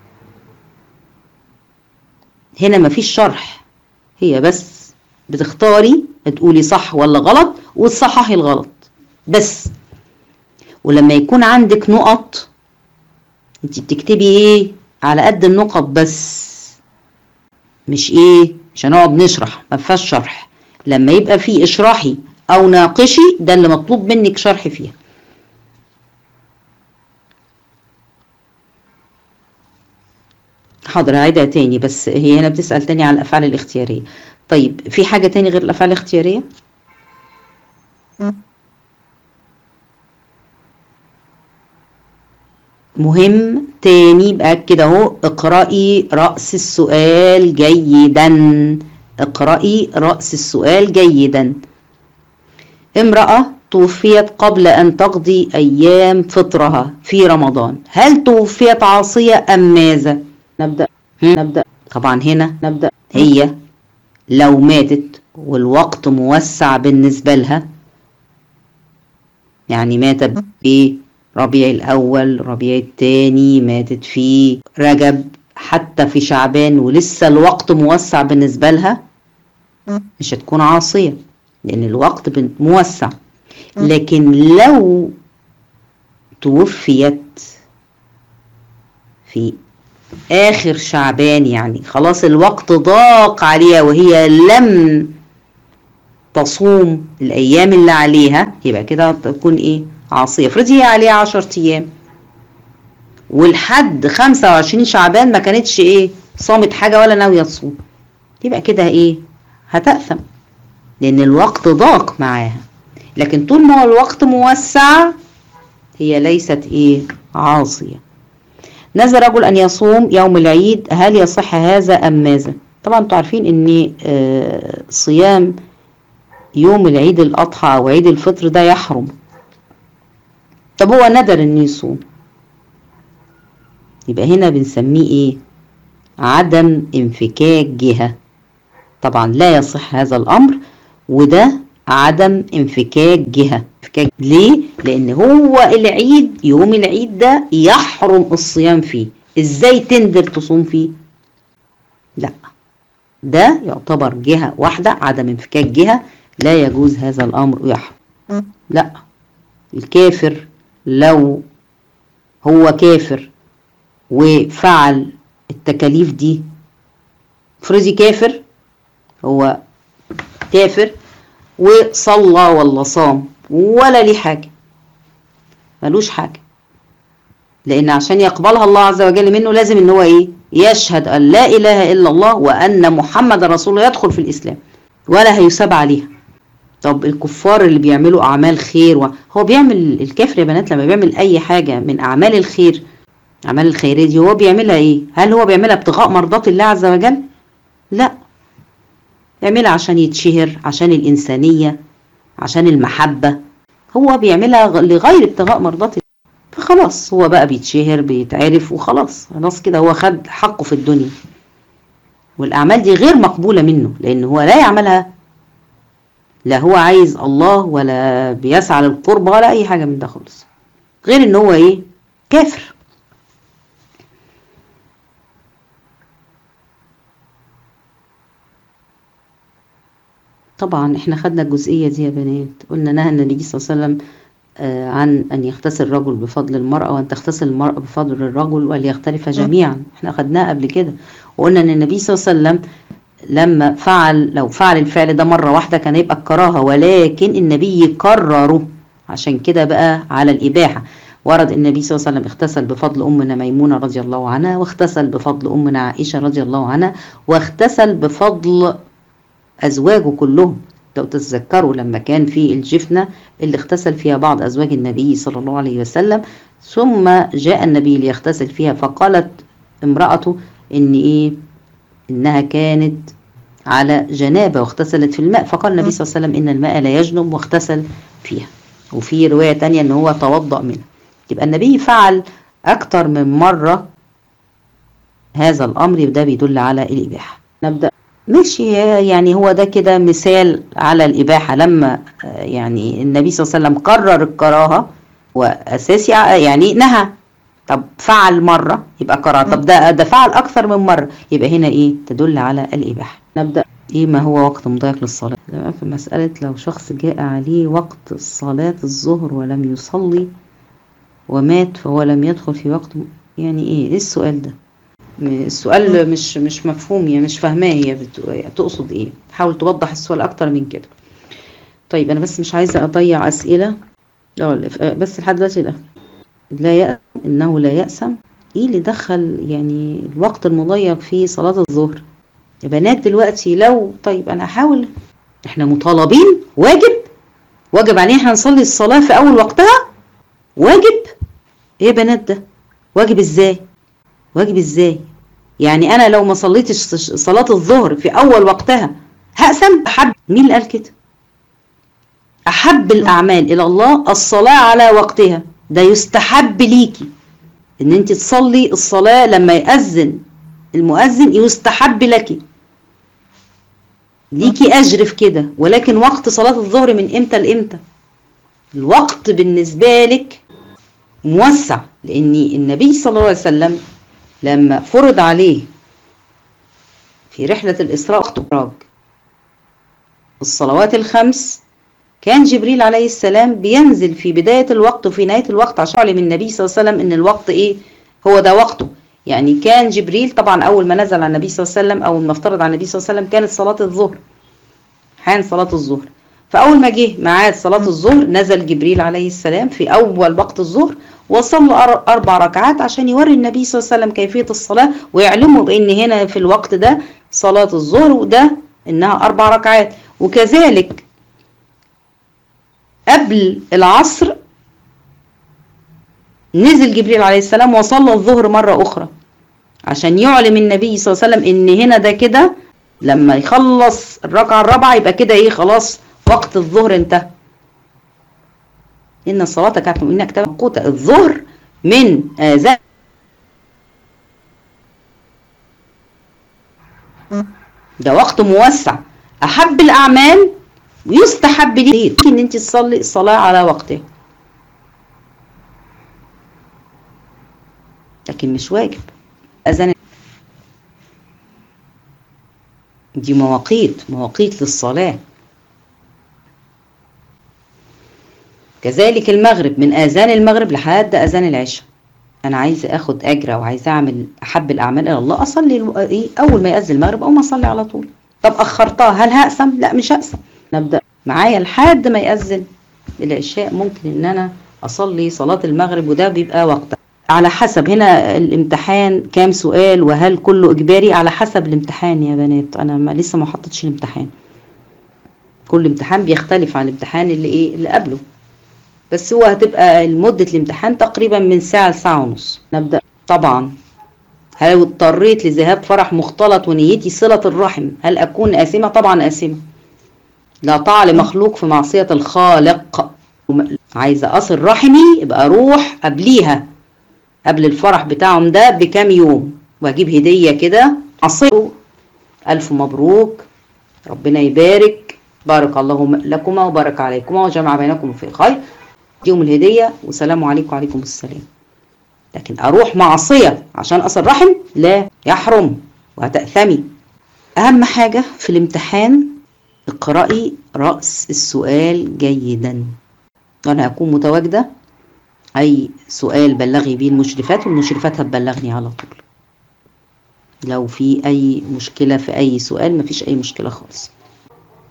هنا مفيش شرح هي بس بتختاري تقولي صح ولا غلط وتصححي الغلط بس ولما يكون عندك نقط انت بتكتبي ايه على قد النقط بس مش ايه مش هنقعد نشرح ما فيهاش شرح لما يبقى في اشراحي او ناقشي ده اللي مطلوب منك شرح فيها حاضر هعيدها تاني بس هي هنا بتسأل تاني على الأفعال الاختيارية طيب في حاجة تاني غير الأفعال الاختيارية؟ مهم تاني بأكد اهو اقرأي رأس السؤال جيدا اقرأي رأس السؤال جيدا امرأة توفيت قبل أن تقضي أيام فطرها في رمضان هل توفيت عاصية أم ماذا؟ نبدأ نبدأ طبعا هنا نبدأ هي لو ماتت والوقت موسع بالنسبة لها يعني ماتت في ربيع الأول ربيع الثاني ماتت في رجب حتى في شعبان ولسه الوقت موسع بالنسبة لها مش هتكون عاصية لأن الوقت موسع لكن لو توفيت في آخر شعبان يعني خلاص الوقت ضاق عليها وهي لم تصوم الأيام اللي عليها يبقى كده تكون إيه عاصية افرضي هي عليها عشر أيام والحد 25 شعبان ما كانتش إيه صامت حاجة ولا ناوية تصوم يبقى كده إيه هتأثم لأن الوقت ضاق معاها لكن طول ما هو الوقت موسع هي ليست إيه عاصية نزل رجل أن يصوم يوم العيد هل يصح هذا أم ماذا طبعا انتوا عارفين ان صيام يوم العيد الأضحى أو عيد الفطر ده يحرم طب هو ندر ان يصوم يبقى هنا بنسميه ايه عدم انفكاك جهة طبعا لا يصح هذا الأمر وده عدم انفكاك جهة انفكاك ليه؟ لأن هو العيد يوم العيد ده يحرم الصيام فيه ازاي تندر تصوم فيه؟ لا ده يعتبر جهة واحدة عدم انفكاك جهة لا يجوز هذا الأمر ويحرم لا الكافر لو هو كافر وفعل التكاليف دي افرضي كافر هو كافر وصلى ولا صام ولا ليه حاجة ملوش حاجة لأن عشان يقبلها الله عز وجل منه لازم ان هو ايه يشهد أن لا إله إلا الله وأن محمد رسول الله يدخل في الإسلام ولا هيساب عليها طب الكفار اللي بيعملوا أعمال خير و... هو بيعمل الكافر يا بنات لما بيعمل أي حاجة من أعمال الخير أعمال الخيرية دي هو بيعملها إيه؟ هل هو بيعملها ابتغاء مرضات الله عز وجل؟ لا يعملها عشان يتشهر عشان الإنسانية عشان المحبة هو بيعملها لغير ابتغاء مرضات الله فخلاص هو بقى بيتشهر بيتعرف وخلاص خلاص كده هو خد حقه في الدنيا والأعمال دي غير مقبولة منه لأن هو لا يعملها لا هو عايز الله ولا بيسعى للقرب ولا أي حاجة من ده خالص غير إن هو إيه كافر طبعا احنا خدنا الجزئية دي يا بنات قلنا نهى النبي صلى الله عليه وسلم عن أن يغتسل الرجل بفضل المرأة وأن تغتسل المرأة بفضل الرجل وليختلف جميعا احنا أخدناها قبل كده وقلنا أن النبي صلى الله عليه وسلم لما فعل لو فعل الفعل ده مرة واحدة كان يبقى الكراهة ولكن النبي كرره عشان كده بقى على الإباحة ورد النبي صلى الله عليه وسلم اغتسل بفضل أمنا ميمونة رضي الله عنها واغتسل بفضل أمنا عائشة رضي الله عنها واغتسل بفضل أزواجه كلهم لو تتذكروا لما كان في الجفنة اللي اغتسل فيها بعض أزواج النبي صلى الله عليه وسلم ثم جاء النبي ليغتسل فيها فقالت امرأته إن إيه إنها كانت على جنابة واغتسلت في الماء فقال النبي صلى الله عليه وسلم إن الماء لا يجنب واغتسل فيها وفي رواية تانية إن هو توضأ منها يبقى النبي فعل أكتر من مرة هذا الأمر ده بيدل على الإباحة نبدأ ماشي يعني هو ده كده مثال على الإباحة لما يعني النبي صلى الله عليه وسلم قرر الكراهة وأساسي يعني نهى طب فعل مرة يبقى كراهة طب ده ده فعل أكثر من مرة يبقى هنا إيه تدل على الإباحة نبدأ إيه ما هو وقت مضيق للصلاة في مسألة لو شخص جاء عليه وقت صلاة الظهر ولم يصلي ومات فهو لم يدخل في وقت يعني إيه إيه السؤال ده السؤال مش مش مفهوم يعني مش فاهماه هي تقصد ايه حاول توضح السؤال اكتر من كده طيب انا بس مش عايزه اضيع اسئله بس لحد دلوقتي لا لا يأسم انه لا يأسم ايه اللي دخل يعني الوقت المضيق في صلاه الظهر يا بنات دلوقتي لو طيب انا هحاول احنا مطالبين واجب واجب علينا احنا نصلي الصلاه في اول وقتها واجب ايه يا بنات ده واجب ازاي واجب ازاي يعني انا لو ما صليتش صلاة الظهر في اول وقتها هقسم احب مين اللي قال كده احب الاعمال الى الله الصلاة على وقتها ده يستحب ليكي ان انت تصلي الصلاة لما يأذن المؤذن يستحب لك ليكي اجر في كده ولكن وقت صلاة الظهر من امتى لامتى الوقت بالنسبة لك موسع لان النبي صلى الله عليه وسلم لما فرض عليه في رحلة الإسراء والاعراج الصلوات الخمس كان جبريل عليه السلام بينزل في بداية الوقت وفي نهاية الوقت عشان يعلم النبي صلى الله عليه وسلم إن الوقت إيه هو ده وقته يعني كان جبريل طبعا أول ما نزل على النبي صلى الله عليه وسلم أو ما افترض على النبي صلى الله عليه وسلم كانت صلاة الظهر حان صلاة الظهر فأول ما جه ميعاد صلاة الظهر نزل جبريل عليه السلام في أول وقت الظهر وصلى أربع ركعات عشان يوري النبي صلى الله عليه وسلم كيفية الصلاة ويعلمه بأن هنا في الوقت ده صلاة الظهر وده إنها أربع ركعات وكذلك قبل العصر نزل جبريل عليه السلام وصلى الظهر مرة أخرى عشان يعلم النبي صلى الله عليه وسلم إن هنا ده كده لما يخلص الركعة الرابعة يبقى كده إيه خلاص وقت الظهر انتهى إن الصلاة كانت مؤمنة كتابا موقوتا الظهر من آذان ده وقت موسع أحب الأعمال ويستحب ليه إن أنت تصلي الصلاة على وقتها لكن مش واجب أذان دي مواقيت مواقيت للصلاه كذلك المغرب من اذان المغرب لحد اذان العشاء انا عايزه اخد اجر او عايزه اعمل احب الاعمال الى الله اصلي ايه اول ما ياذن المغرب او ما اصلي على طول طب اخرتها هل هقسم لا مش هقسم نبدا معايا لحد ما ياذن العشاء ممكن ان انا اصلي صلاه المغرب وده بيبقى وقتها على حسب هنا الامتحان كام سؤال وهل كله اجباري على حسب الامتحان يا بنات انا ما لسه ما حطيتش الامتحان كل امتحان بيختلف عن الامتحان اللي ايه اللي قبله بس هو هتبقى مدة الامتحان تقريبا من ساعة لساعة ونص نبدأ طبعا هل اضطريت لذهاب فرح مختلط ونيتي صلة الرحم هل أكون آثمة؟ طبعا آثمة لا طاعة لمخلوق في معصية الخالق عايزة أصل رحمي يبقى أروح قبليها قبل الفرح بتاعهم ده بكام يوم وأجيب هدية كده أصل ألف مبروك ربنا يبارك بارك الله لكما وبارك عليكما وجمع بينكم في خير يوم الهدية وسلام عليكم وعليكم السلام لكن أروح معصية عشان أصل رحم لا يحرم وهتأثمي أهم حاجة في الامتحان اقرأي رأس السؤال جيدا وأنا أكون متواجدة أي سؤال بلغي بيه المشرفات والمشرفات هتبلغني على طول لو في أي مشكلة في أي سؤال مفيش أي مشكلة خالص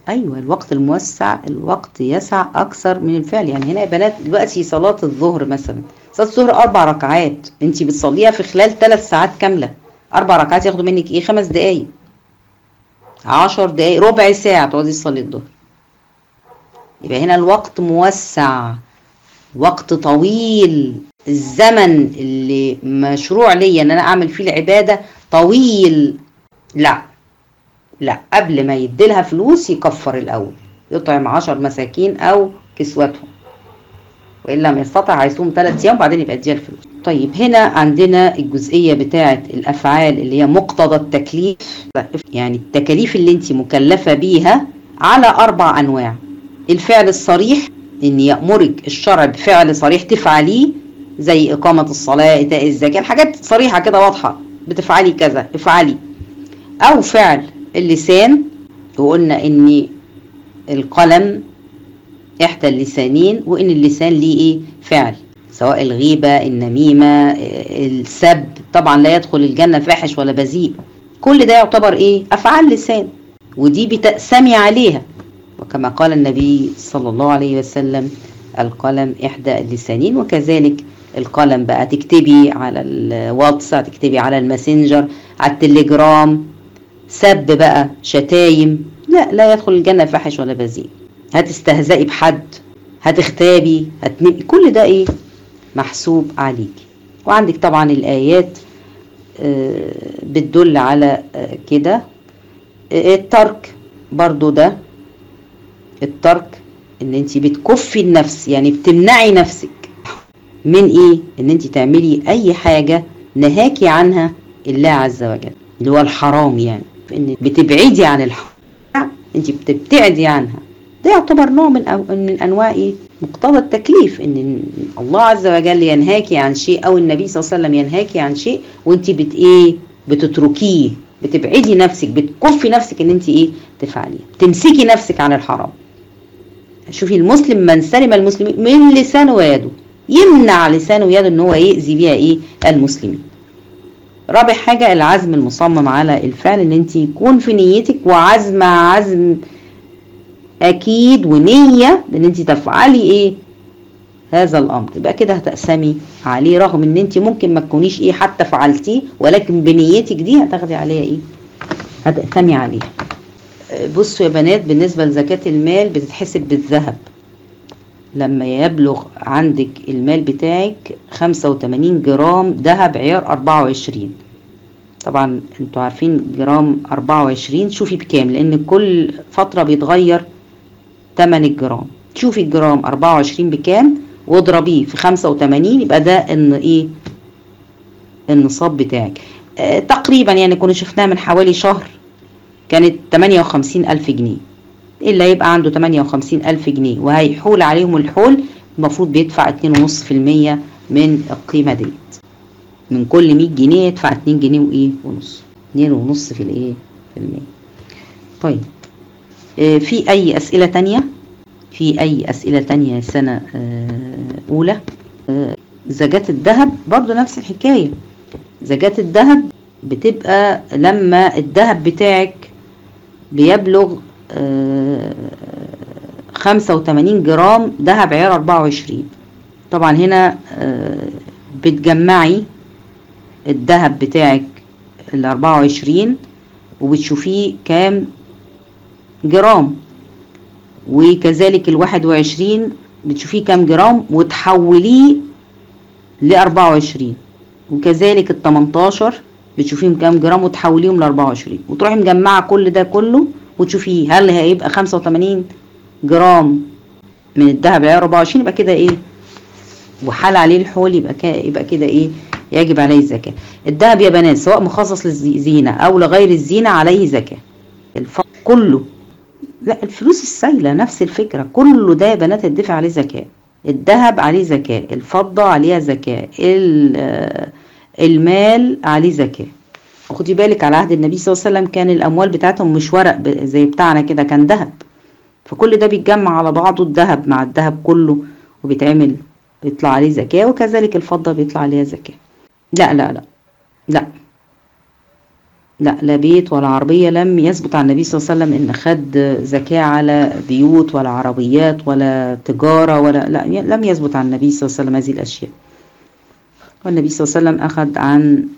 ايوه الوقت الموسع الوقت يسع اكثر من الفعل يعني هنا يا بنات دلوقتي صلاه الظهر مثلا صلاه الظهر اربع ركعات انت بتصليها في خلال ثلاث ساعات كامله اربع ركعات ياخدوا منك ايه خمس دقايق عشر دقايق ربع ساعه تقعدي تصلي الظهر يبقى هنا الوقت موسع وقت طويل الزمن اللي مشروع ليا ان انا اعمل فيه العباده طويل لا لا قبل ما يديلها فلوس يكفر الاول يطعم عشر مساكين او كسوتهم وان لم يستطع هيصوم ثلاث ايام وبعدين يبقى يديها الفلوس طيب هنا عندنا الجزئيه بتاعه الافعال اللي هي مقتضى التكليف يعني التكاليف اللي انت مكلفه بيها على اربع انواع الفعل الصريح ان يامرك الشرع بفعل صريح تفعليه زي اقامه الصلاه ايتاء الزكاه الحاجات صريحه كده واضحه بتفعلي كذا افعلي او فعل اللسان وقلنا ان القلم احدى اللسانين وان اللسان ليه ايه فعل سواء الغيبة النميمة السب طبعا لا يدخل الجنة فاحش ولا بذيء كل ده يعتبر ايه افعال لسان ودي بتأسمي عليها وكما قال النبي صلى الله عليه وسلم القلم احدى اللسانين وكذلك القلم بقى تكتبي على الواتس تكتبي على الماسنجر على التليجرام سب بقى شتايم لا لا يدخل الجنة فاحش ولا بذيء هتستهزئي بحد هتختابي هتنبي كل ده ايه محسوب عليكي وعندك طبعا الآيات بتدل على كده الترك برضو ده الترك ان انت بتكفي النفس يعني بتمنعي نفسك من ايه ان انت تعملي اي حاجة نهاكي عنها الله عز وجل اللي هو الحرام يعني ان بتبعدي عن الحرام انت بتبتعدي عنها ده يعتبر نوع من أو من انواع ايه مقتضى التكليف ان الله عز وجل ينهاكي عن شيء او النبي صلى الله عليه وسلم ينهاكي عن شيء وانت بت ايه بتتركيه بتبعدي نفسك بتكفي نفسك ان انت ايه تفعليه تمسكي نفسك عن الحرام شوفي المسلم من سلم المسلمين من لسانه ويده يمنع لسانه ويده ان هو يأذي بيها ايه المسلمين رابع حاجة العزم المصمم على الفعل ان انت يكون في نيتك وعزم عزم اكيد ونية ان انت تفعلي ايه هذا الامر يبقى كده هتقسمي عليه رغم ان انت ممكن ما تكونيش ايه حتى فعلتيه ولكن بنيتك دي هتاخدي عليها ايه هتقسمي عليه بصوا يا بنات بالنسبة لزكاة المال بتتحسب بالذهب لما يبلغ عندك المال بتاعك 85 جرام ذهب عيار 24 طبعا انتوا عارفين جرام 24 شوفي بكام لان كل فترة بيتغير تمن الجرام شوفي الجرام 24 بكام واضربيه في 85 يبقى ده ان ايه النصاب بتاعك اه تقريبا يعني كنا شفناها من حوالي شهر كانت 58 ألف جنيه اللي هيبقى عنده 58 ألف جنيه وهيحول عليهم الحول المفروض بيدفع 2.5% من القيمة ديت من كل 100 جنيه يدفع 2 جنيه وإيه ونص 2.5 في الإيه في المية طيب آه في أي أسئلة تانية في أي أسئلة تانية سنة آه أولى آه زكاة الذهب برضو نفس الحكاية زكاة الذهب بتبقى لما الذهب بتاعك بيبلغ خمسة وتمانين جرام دهب عيار أربعة وعشرين طبعا هنا بتجمعي الدهب بتاعك الأربعة وعشرين وبتشوفيه كام جرام وكذلك الواحد وعشرين بتشوفيه كام جرام وتحوليه لأربعة وعشرين وكذلك التمنتاشر بتشوفيهم كام جرام وتحوليهم ل 24 وتروحي مجمعه كل ده كله وتشوفي هل هيبقى 85 جرام من الذهب عيار 24 يبقى كده ايه وحال عليه الحول يبقى كده يبقى كده ايه يجب عليه الزكاه الذهب يا بنات سواء مخصص للزينه او لغير الزينه عليه زكاه الف... كله لا الفلوس السايله نفس الفكره كله ده يا بنات الدفع عليه زكاه الذهب عليه زكاه الفضه عليها زكاه المال عليه زكاة خدي بالك على عهد النبي صلى الله عليه وسلم كان الأموال بتاعتهم مش ورق زي بتاعنا كده كان ذهب فكل ده بيتجمع على بعضه الذهب مع الذهب كله وبيتعمل بيطلع عليه زكاة وكذلك الفضة بيطلع عليها زكاة لا لا لا لا لا لا بيت ولا عربية لم يثبت عن النبي صلى الله عليه وسلم إن خد زكاة على بيوت ولا عربيات ولا تجارة ولا لا لم يثبت عن النبي صلى الله عليه وسلم هذه الأشياء والنبي صلى الله عليه وسلم أخذ عن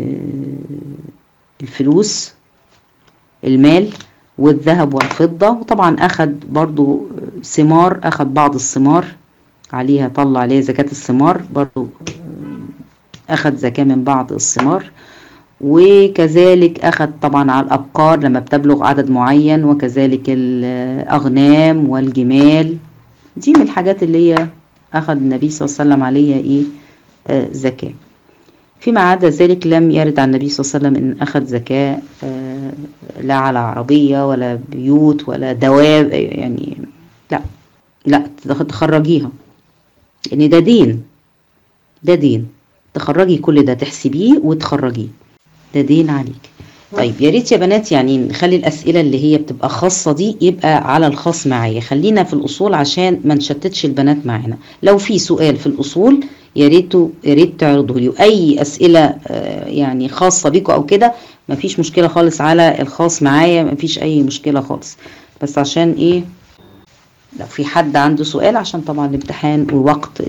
الفلوس المال والذهب والفضة وطبعا أخذ برضو ثمار أخذ بعض الثمار عليها طلع عليها زكاة الثمار برضو أخذ زكاة من بعض الثمار وكذلك أخذ طبعا على الأبقار لما بتبلغ عدد معين وكذلك الأغنام والجمال دي من الحاجات اللي هي أخذ النبي صلى الله عليه وسلم عليها إيه آه زكاة فيما عدا ذلك لم يرد عن النبي صلى الله عليه وسلم إن أخذ زكاة آه لا على عربية ولا بيوت ولا دواب يعني لا لا تخرجيها لأن يعني ده دين ده دين تخرجي كل ده تحسبيه وتخرجيه ده دين عليك طيب يا ريت يا بنات يعني نخلي الاسئله اللي هي بتبقى خاصه دي يبقى على الخاص معايا خلينا في الاصول عشان ما نشتتش البنات معانا لو في سؤال في الاصول يا ريت يا ريت تعرضوا لي اي اسئله يعني خاصه بيكم او كده مفيش مشكله خالص على الخاص معايا مفيش اي مشكله خالص بس عشان ايه لو في حد عنده سؤال عشان طبعا الامتحان ووقت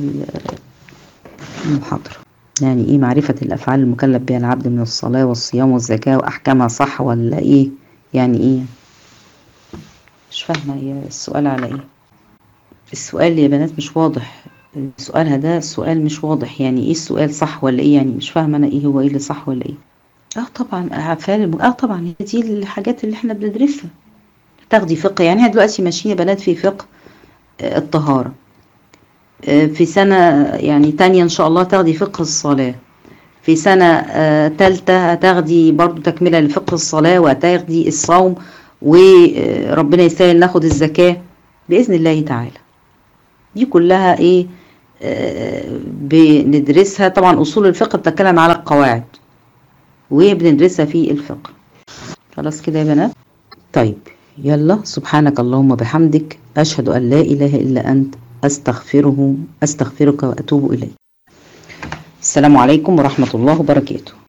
المحاضره يعني ايه معرفة الافعال المكلف بها العبد من الصلاة والصيام والزكاة واحكامها صح ولا ايه يعني ايه مش فاهمة هي السؤال على ايه السؤال يا بنات مش واضح سؤالها ده السؤال مش واضح يعني ايه السؤال صح ولا ايه يعني مش فاهمة انا ايه هو ايه اللي صح ولا ايه اه طبعا افعال الم... اه طبعا دي الحاجات اللي احنا بندرسها تاخدي فقه يعني دلوقتي ماشيين يا بنات في فقه الطهارة في سنة يعني تانية إن شاء الله تاخدي فقه الصلاة في سنة تالتة هتاخدي برضو تكملة لفقه الصلاة وهتاخدي الصوم وربنا يسهل ناخد الزكاة بإذن الله تعالى دي كلها إيه بندرسها طبعا أصول الفقه بتتكلم على القواعد وبندرسها في الفقه خلاص كده يا بنات طيب يلا سبحانك اللهم بحمدك أشهد أن لا إله إلا أنت أستغفره أستغفرك وأتوب إليه السلام عليكم ورحمة الله وبركاته